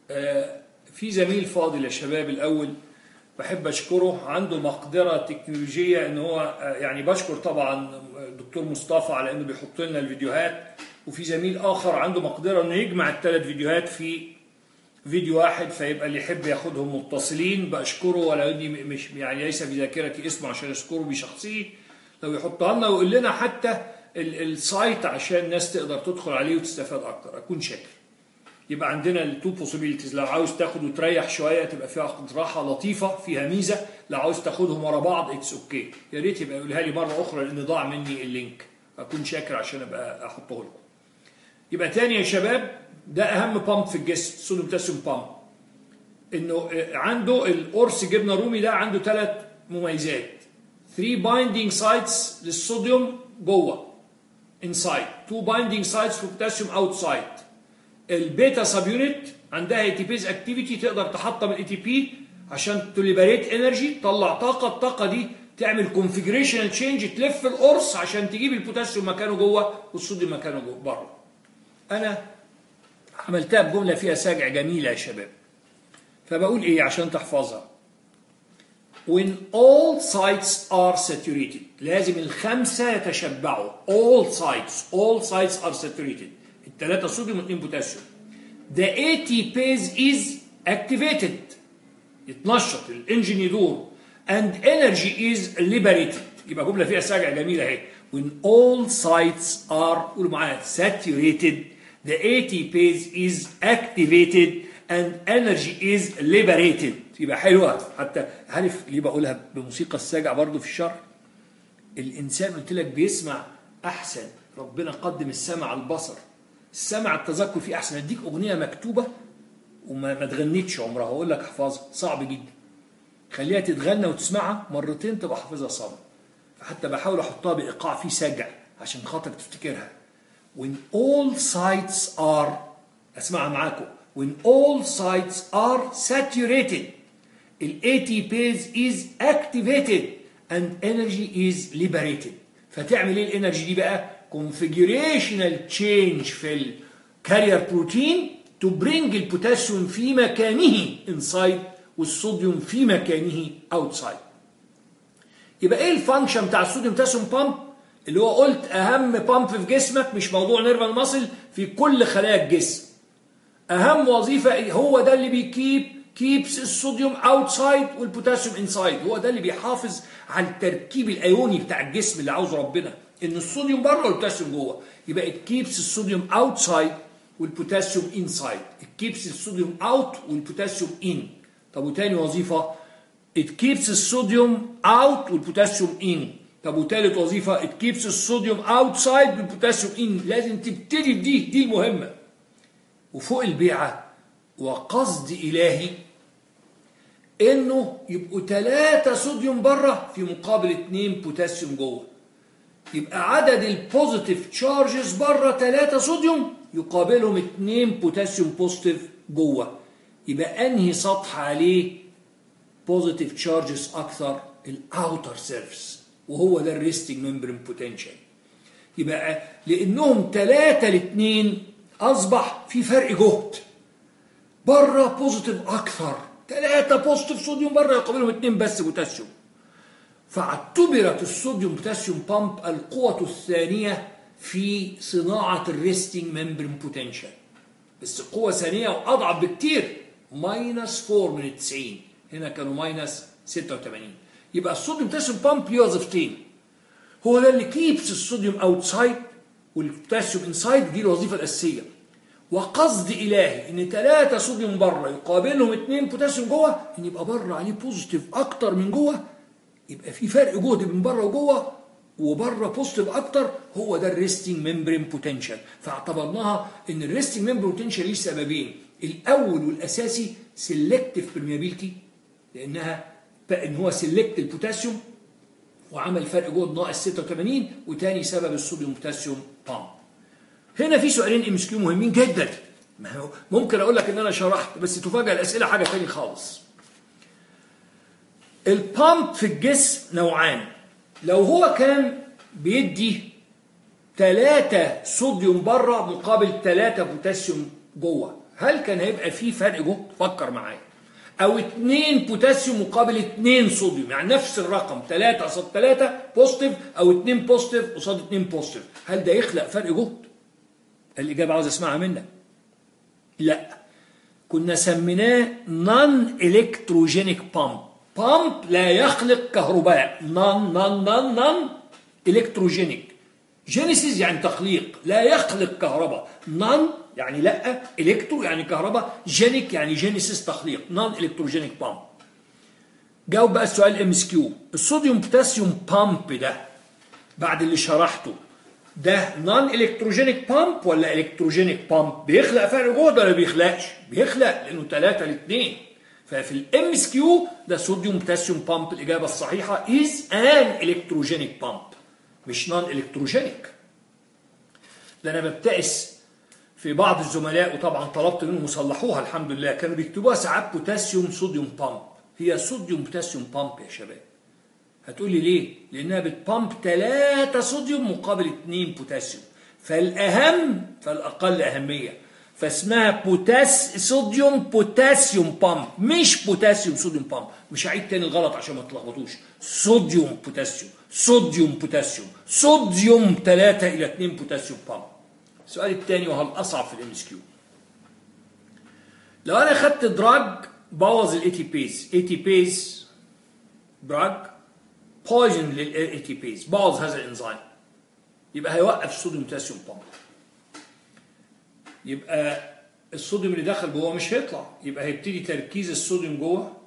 آه، في زميل فاضل يا شباب الأول بحب أشكره عنده مقدرة تكنولوجية إن هو آه، يعني بشكر طبعا الدكتور مصطفى على إنه بيحط لنا الفيديوهات وفي زميل آخر عنده مقدرة إنه يجمع الثلاث فيديوهات في فيديو واحد فيبقى اللي يحب ياخدهم متصلين بشكره ولا اني مش يعني ليس في ذاكرتي اسمه عشان اشكره بشخصيه لو يحطها لنا ويقول لنا حتى ال- السايت عشان الناس تقدر تدخل عليه وتستفاد اكتر اكون شاكر يبقى عندنا التو بوسيبيليتيز لو عاوز تاخد وتريح شويه تبقى فيها راحه لطيفه فيها ميزه لو عاوز تاخدهم ورا بعض اتس اوكي يا ريت يبقى يقولها لي مره اخرى لان ضاع مني اللينك اكون شاكر عشان ابقى احطه لكم يبقى تاني يا شباب ده اهم بامب في الجسم صوديوم بوتاسيوم بامب انه عنده القرص جبنه رومي ده عنده ثلاث مميزات 3 بايندينج سايتس للصوديوم جوه انسايد 2 بايندينج سايتس في بوتاسيوم اوتسايد البيتا سب يونت عندها اي تي بيز اكتيفيتي تقدر تحطم الاي تي بي عشان تليبريت انرجي تطلع طاقه الطاقه دي تعمل كونفيجريشنال تشينج تلف القرص عشان تجيب البوتاسيوم مكانه جوه والصوديوم مكانه جوه بره انا عملتها بجمله فيها سجع جميله يا شباب فبقول ايه عشان تحفظها when all sites are saturated لازم الخمسة يتشبعوا all sites all sites are saturated الثلاثة صوديوم واثنين بوتاسيوم the ATPase is activated يتنشط الانجن يدور and energy is liberated يبقى جملة فيها سجع جميلة اهي when all sites are قولوا معايا saturated the ATPase is activated and energy is liberated يبقى حلوة حتى عارف ليه بقولها بموسيقى السجع برضو في الشرح الإنسان قلت لك بيسمع أحسن ربنا قدم السمع على البصر السمع التذكر فيه أحسن أديك أغنية مكتوبة وما ما تغنيتش عمرها أقول لك احفظها صعب جدا خليها تتغنى وتسمعها مرتين تبقى حافظها صم فحتى بحاول أحطها بإيقاع فيه سجع عشان خاطر تفتكرها when all sites are اسمعها معاكم when all sites are saturated ال ATPase is activated and energy is liberated فتعمل ايه الانرجي دي بقى configurational change في الكارير بروتين to bring البوتاسيوم في مكانه inside والصوديوم في مكانه outside يبقى ايه الفانكشن بتاع الصوديوم بوتاسيوم بامب اللي هو قلت اهم بامب في جسمك مش موضوع نيرفال ماسل في كل خلايا الجسم اهم وظيفه إيه؟ هو ده اللي بيكيب كيبس الصوديوم اوتسايد والبوتاسيوم انسايد هو ده اللي بيحافظ على التركيب الايوني بتاع الجسم اللي عاوزه ربنا ان الصوديوم بره والبوتاسيوم جوه يبقى الكيبس الصوديوم اوتسايد والبوتاسيوم انسايد الكيبس الصوديوم اوت والبوتاسيوم ان طب وتاني وظيفه it keeps الصوديوم out والبوتاسيوم in طب وتالت وظيفة it keeps الصوديوم outside والبوتاسيوم in لازم تبتدي بدي دي المهمة وفوق البيعة وقصد إلهي إنه يبقوا ثلاثة صوديوم بره في مقابل اتنين بوتاسيوم جوه يبقى عدد البوزيتيف تشارجز بره ثلاثة صوديوم يقابلهم اتنين بوتاسيوم بوزيتيف جوه يبقى أنهي سطح عليه بوزيتيف تشارجز اكثر الاوتر سيرفيس وهو ده الريستنج ممبرين بوتنشال يبقى لانهم ثلاثة لاثنين اصبح في فرق جهد بره بوزيتيف اكثر ثلاثة بوزيتيف صوديوم بره يقابلهم اثنين بس بوتاسيوم فاعتبرت الصوديوم بوتاسيوم بامب القوة الثانية في صناعة الريستنج ممبرين بوتنشال بس قوة ثانية وأضعف بكتير ماينس 4 من 90 هنا كانوا ماينس 86 يبقى الصوديوم بوتاسيوم بامب ليه وظيفتين هو ده اللي كيبس الصوديوم اوتسايد والبوتاسيوم انسايد دي الوظيفة الأساسية وقصد إلهي إن ثلاثة صوديوم بره يقابلهم اثنين بوتاسيوم جوه إن يبقى بره عليه بوزيتيف أكتر من جوه يبقى في فرق جهد بين بره وجوه وبره بوزيتيف اكتر هو ده الريستنج ممبرين بوتنشال فاعتبرناها ان الريستنج ممبرين بوتنشال ليه سببين الاول والاساسي سيلكتيف برميابيلتي لانها ان هو سيلكت البوتاسيوم وعمل فرق جهد ناقص 86 وتاني سبب الصوديوم بوتاسيوم بامب هنا في سؤالين ام اس كيو مهمين جدا ما هو ممكن اقول لك ان انا شرحت بس تفاجئ الاسئله حاجه تاني خالص البامب في الجسم نوعان لو هو كان بيدي ثلاثة صوديوم بره مقابل ثلاثة بوتاسيوم جوه هل كان هيبقى في فرق جهد فكر معايا او 2 بوتاسيوم مقابل 2 صوديوم يعني نفس الرقم 3 قصاد 3 بوزيتيف او 2 بوزيتيف قصاد 2 بوزيتيف هل ده يخلق فرق جهد الاجابه عاوز اسمعها منك لا كنا سميناه نون الكتروجينيك بامب بامب لا يخلق كهرباء نون نون نون نون الكتروجينيك جينيسيس يعني تخليق لا يخلق كهرباء نون يعني لا الكترو يعني كهرباء جينيك يعني جينيسيس تخليق نون الكتروجينيك بامب جاوب بقى السؤال ام اس كيو الصوديوم بوتاسيوم بامب ده بعد اللي شرحته ده نون الكتروجينيك بامب ولا الكتروجينيك بامب بيخلق فرق جهد ولا بيخلقش بيخلق لانه 3 ل 2 ففي الام اس كيو ده صوديوم بوتاسيوم بامب الاجابه الصحيحه از ان الكتروجينيك بامب مش نون الكتروجينيك ده انا ببتئس في بعض الزملاء وطبعا طلبت منهم يصلحوها الحمد لله كانوا بيكتبوها ساعات بوتاسيوم صوديوم بامب هي صوديوم بوتاسيوم بامب يا شباب هتقول لي ليه؟ لأنها بتبامب 3 صوديوم مقابل 2 بوتاسيوم فالأهم فالأقل أهمية فاسمها بوتاس صوديوم بوتاسيوم بامب مش بوتاسيوم صوديوم بامب مش هعيد تاني الغلط عشان ما تلخبطوش صوديوم بوتاسيوم صوديوم بوتاسيوم صوديوم 3 إلى 2 بوتاسيوم بامب السؤال الثاني وهو الأصعب في الام اس كيو لو أنا خدت دراج بوظ الاي تي بيز اي تي بيز دراج بويزن للاي تي بيز بوظ هذا الانزيم يبقى هيوقف الصوديوم بوتاسيوم بامب يبقى الصوديوم اللي دخل جوه مش هيطلع يبقى هيبتدي تركيز الصوديوم جوه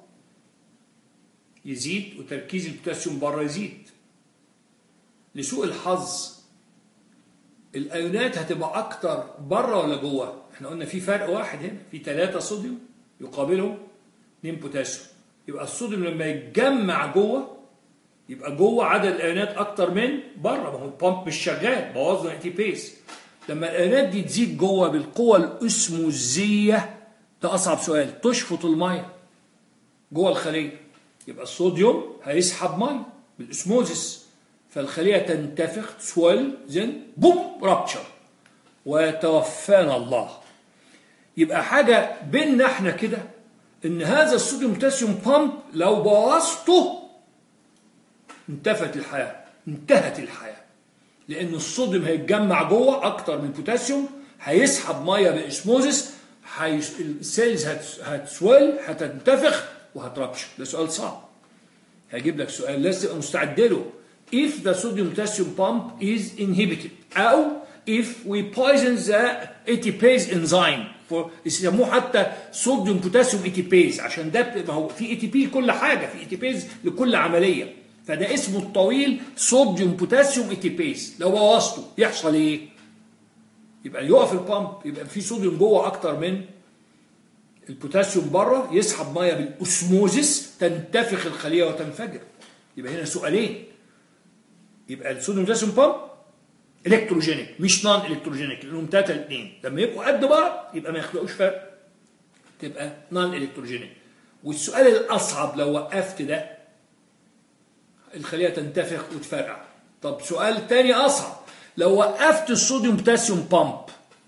يزيد وتركيز البوتاسيوم بره يزيد لسوء الحظ الايونات هتبقى اكتر بره ولا جوه احنا قلنا في فرق واحد هنا في 3 صوديوم يقابله 2 بوتاسيوم يبقى الصوديوم لما يتجمع جوه يبقى جوه عدد الايونات اكتر من بره ما هو البامب مش شغال بوظنا اي تي بيس لما الايونات دي تزيد جوه بالقوه الاسموزيه ده اصعب سؤال تشفط الميه جوه الخليه يبقى الصوديوم هيسحب ميه بالاسموزيس فالخليه تنتفخ سويل زين بوم رابتشر ويتوفانا الله يبقى حاجه بيننا احنا كده ان هذا الصوديوم بوتاسيوم بامب لو بوظته انتفت الحياة انتهت الحياة لأن الصوديوم هيتجمع جوه أكتر من البوتاسيوم هيسحب مية بإسموزيس هيس... السيلز هت... هتسويل هتنتفخ وهتربش ده سؤال صعب هجيب لك سؤال لازم تبقى مستعد له if the sodium potassium pump is inhibited أو if we poison the ATPase enzyme for يسموه حتى صوديوم بوتاسيوم ATPase عشان ده ما هو في ATP لكل حاجة في ATPase لكل عملية فده اسمه الطويل صوديوم بوتاسيوم اتيبيز لو بوظته يحصل ايه يبقى يقف البامب يبقى في صوديوم جوه اكتر من البوتاسيوم بره يسحب ميه بالاسموزيس تنتفخ الخليه وتنفجر يبقى هنا سؤالين يبقى الصوديوم بوتاسيوم بامب الكتروجينيك مش نون الكتروجينيك لانهم 3 2 لما يبقوا قد بعض يبقى ما يخلقوش فرق تبقى نون الكتروجينيك والسؤال الاصعب لو وقفت ده الخليه تنتفخ وتفرقع طب سؤال تاني اصعب لو وقفت الصوديوم بوتاسيوم بامب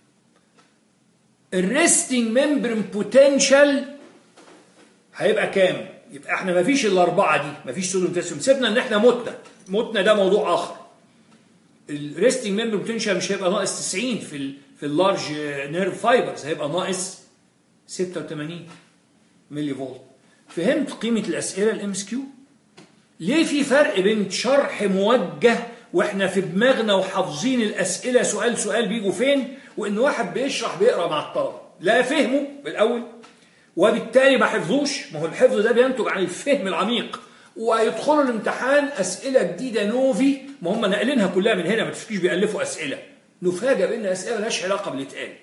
الريستنج ممبرين بوتنشال هيبقى كام يبقى احنا ما فيش الاربعه دي ما فيش صوديوم بوتاسيوم سيبنا ان احنا متنا متنا ده موضوع اخر الريستنج ممبرين بوتنشال مش هيبقى ناقص 90 في ال في اللارج نيرف فايبرز هيبقى ناقص 86 ملي فولت فهمت قيمه الاسئله الام اس كيو ليه في فرق بين شرح موجه واحنا في دماغنا وحافظين الاسئله سؤال سؤال بيجوا فين وان واحد بيشرح بيقرا مع الطلبه لا فهمه بالاول وبالتالي ما حفظوش ما هو الحفظ ده بينتج عن الفهم العميق ويدخلوا الامتحان اسئله جديده نوفي ما هم ناقلينها كلها من هنا ما تفكيش بيالفوا اسئله نفاجئ بان اسئله مالهاش علاقه باللي اتقال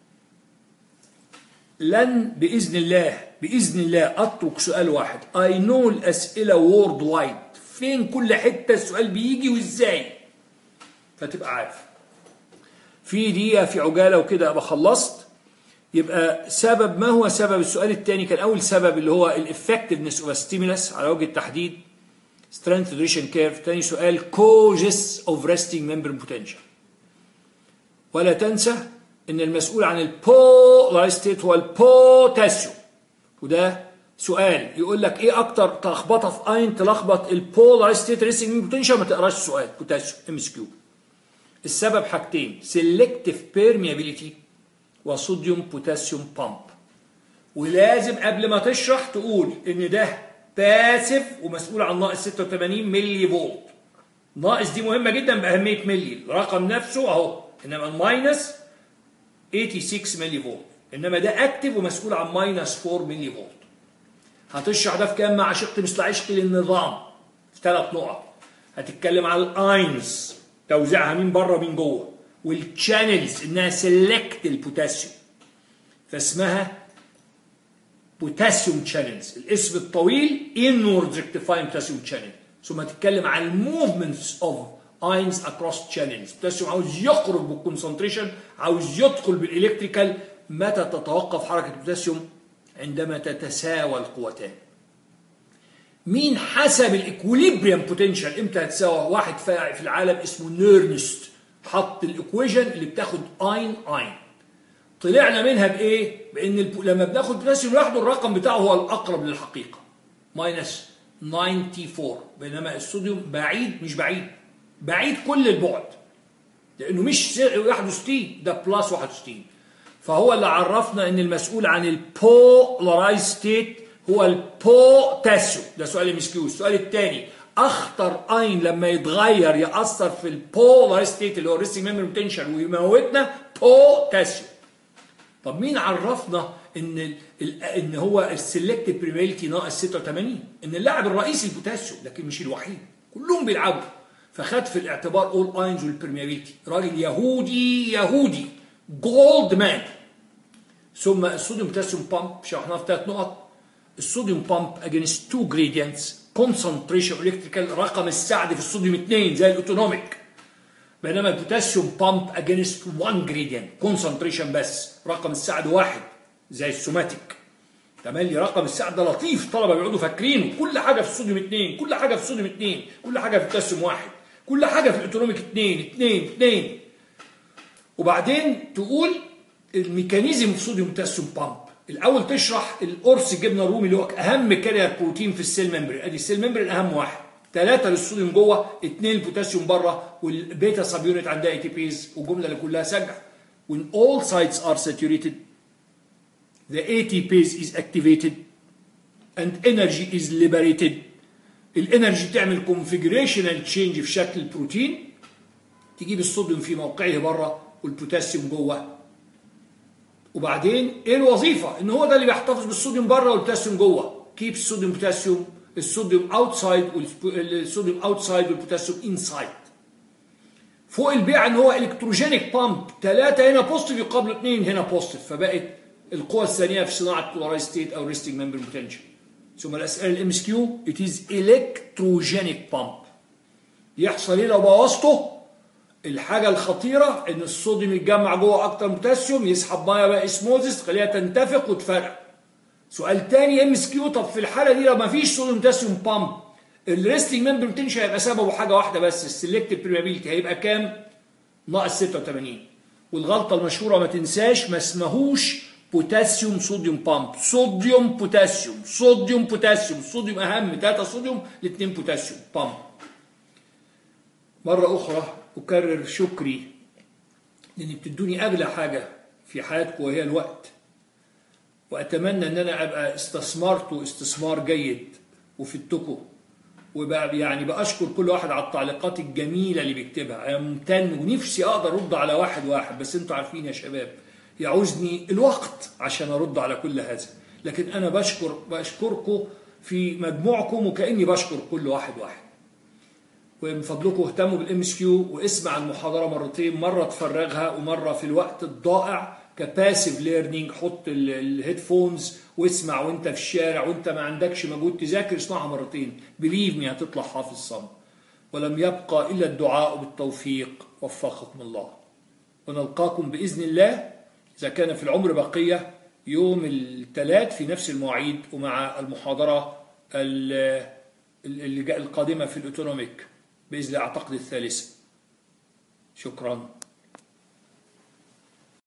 لن باذن الله باذن الله اترك سؤال واحد اي نو الاسئله وورد وايد فين كل حته السؤال بيجي وازاي فتبقى عارف في دقيقه في عجاله وكده ابقى خلصت يبقى سبب ما هو سبب السؤال الثاني كان اول سبب اللي هو الافكتفنس اوف ستيمولس على وجه التحديد سترينث ديوريشن كيرف ثاني سؤال كوجس اوف ريستنج ممبرين بوتنشال ولا تنسى ان المسؤول عن البولارايز ستيت هو البوتاسيوم وده سؤال يقول لك ايه اكتر تلخبطه في اين تلخبط البولارايز ستيت ريسنج بوتنشال ما تقراش السؤال بوتاسيوم ام اس كيو السبب حاجتين سيلكتيف بيرميابيليتي وصوديوم بوتاسيوم بامب ولازم قبل ما تشرح تقول ان ده باسف ومسؤول عن ناقص 86 ملي فولت ناقص دي مهمه جدا باهميه ملي الرقم نفسه اهو انما الماينس 86 ملي فولت انما ده اكتف ومسؤول عن ماينس 4 ملي فولت هتشرح ده في كام مع شق مثل عشق للنظام في ثلاث نقط هتتكلم على الاينز توزيعها مين بره مين جوه والشانلز انها سيلكت البوتاسيوم فاسمها بوتاسيوم شانلز الاسم الطويل انورد ريكتيفاينج بوتاسيوم شانل ثم تتكلم عن الموفمنتس اوف اينز اكروس شانلز البوتاسيوم عاوز يخرج بالكونسنتريشن عاوز يدخل بالالكتريكال متى تتوقف حركه البوتاسيوم عندما تتساوى القوتان مين حسب الاكوليبريم بوتنشال امتى هتساوى واحد فاعل في العالم اسمه نيرنست حط الايكويشن اللي بتاخد اين اين طلعنا منها بايه بان الب... لما بناخد بوتاسيوم لوحده الرقم بتاعه هو الاقرب للحقيقه ماينس 94 بينما الصوديوم بعيد مش بعيد بعيد كل البعد لانه مش 61 ده بلس 61 فهو اللي عرفنا ان المسؤول عن البولارايز ستيت هو البوتاسيوم ده سؤال مسكيو السؤال الثاني اخطر اين لما يتغير ياثر في البولارايز ستيت اللي هو الريستنج ميموري بوتنشال ويموتنا بوتاسيوم طب مين عرفنا ان ال ال ان هو السلكتيف بريميلتي ناقص 86 ان اللاعب الرئيسي البوتاسيوم لكن مش الوحيد كلهم بيلعبوا فخد في الاعتبار اول اينز والبرميابيلتي راجل يهودي يهودي جولد مان ثم الصوديوم بوتاسيوم بامب شرحناها في ثلاث نقط الصوديوم بامب اجينست تو جريدينتس كونسنتريشن الكتريكال رقم السعد في الصوديوم 2 زي الاوتونوميك بينما البوتاسيوم بامب اجينست 1 جريدينت كونسنتريشن بس رقم السعد واحد زي السوماتيك تملي رقم السعد ده لطيف طلبه بيقعدوا فاكرينه كل حاجه في الصوديوم 2 كل حاجه في الصوديوم 2 كل حاجه في البوتاسيوم واحد كل حاجه في الاوتونوميك 2 2 2 وبعدين تقول الميكانيزم في صوديوم بوتاسيوم بامب الاول تشرح القرص الجبنه الرومي اللي هو اهم كارير بروتين في السيل ممبرين ادي السيل ممبرين اهم واحد ثلاثه للصوديوم جوه اثنين البوتاسيوم بره والبيتا سب يونت عندها اي تي بيز والجمله اللي كلها سجع when all sites are saturated the ATPase is activated and energy is liberated الانرجي تعمل configurational change في شكل البروتين تجيب الصوديوم في موقعه بره والبوتاسيوم جوه وبعدين ايه الوظيفه ان هو ده اللي بيحتفظ بالصوديوم بره والبوتاسيوم جوه كيب الصوديوم بوتاسيوم الصوديوم اوتسايد والصوديوم اوتسايد والبوتاسيوم انسايد فوق البيع ان هو الكتروجينيك بامب ثلاثه هنا بوزيتيف يقابل اثنين هنا بوزيتيف فبقت القوة الثانية في صناعة بولارايز ستيت أو ريستنج ممبر بوتنشال ثم الأسئلة الام اس كيو it is electrogenic pump يحصل ايه لو بوظته الحاجة الخطيرة إن الصوديوم يتجمع جوه أكتر من بوتاسيوم يسحب مية بقى اسموزس تخليها تنتفخ وتفرق سؤال تاني ام اس كيو طب في الحالة دي لو ما فيش صوديوم بوتاسيوم بامب الريستنج ممبر بوتنشال هيبقى سببه حاجة واحدة بس السلكتيف بريمابيلتي هيبقى كام؟ ناقص 86 والغلطة المشهورة ما تنساش ما اسمهوش بوتاسيوم صوديوم بامب صوديوم بوتاسيوم صوديوم بوتاسيوم صوديوم اهم ثلاثة صوديوم الاثنين بوتاسيوم بامب مرة أخرى أكرر شكري لأن بتدوني أغلى حاجة في حياتكم وهي الوقت وأتمنى أن أنا أبقى استثمرت استثمار جيد وفدتكم وبقى يعني بأشكر كل واحد على التعليقات الجميلة اللي بيكتبها أنا ممتن ونفسي أقدر أرد على واحد واحد بس أنتوا عارفين يا شباب يعوزني الوقت عشان أرد على كل هذا لكن أنا بشكر بشكركم في مجموعكم وكأني بشكر كل واحد واحد ومن فضلكم اهتموا بالام اس كيو واسمع المحاضره مرتين مره تفرغها ومره في الوقت الضائع كباسيف ليرنينج حط الهيدفونز واسمع وانت في الشارع وانت ما عندكش مجهود تذاكر اسمعها مرتين بليف مي هتطلع حافظ صم ولم يبقى الا الدعاء بالتوفيق وفقكم الله ونلقاكم باذن الله اذا كان في العمر بقيه يوم الثلاث في نفس المواعيد ومع المحاضره القادمه في الاوتونوميك باذن الله اعتقد الثالثه شكرا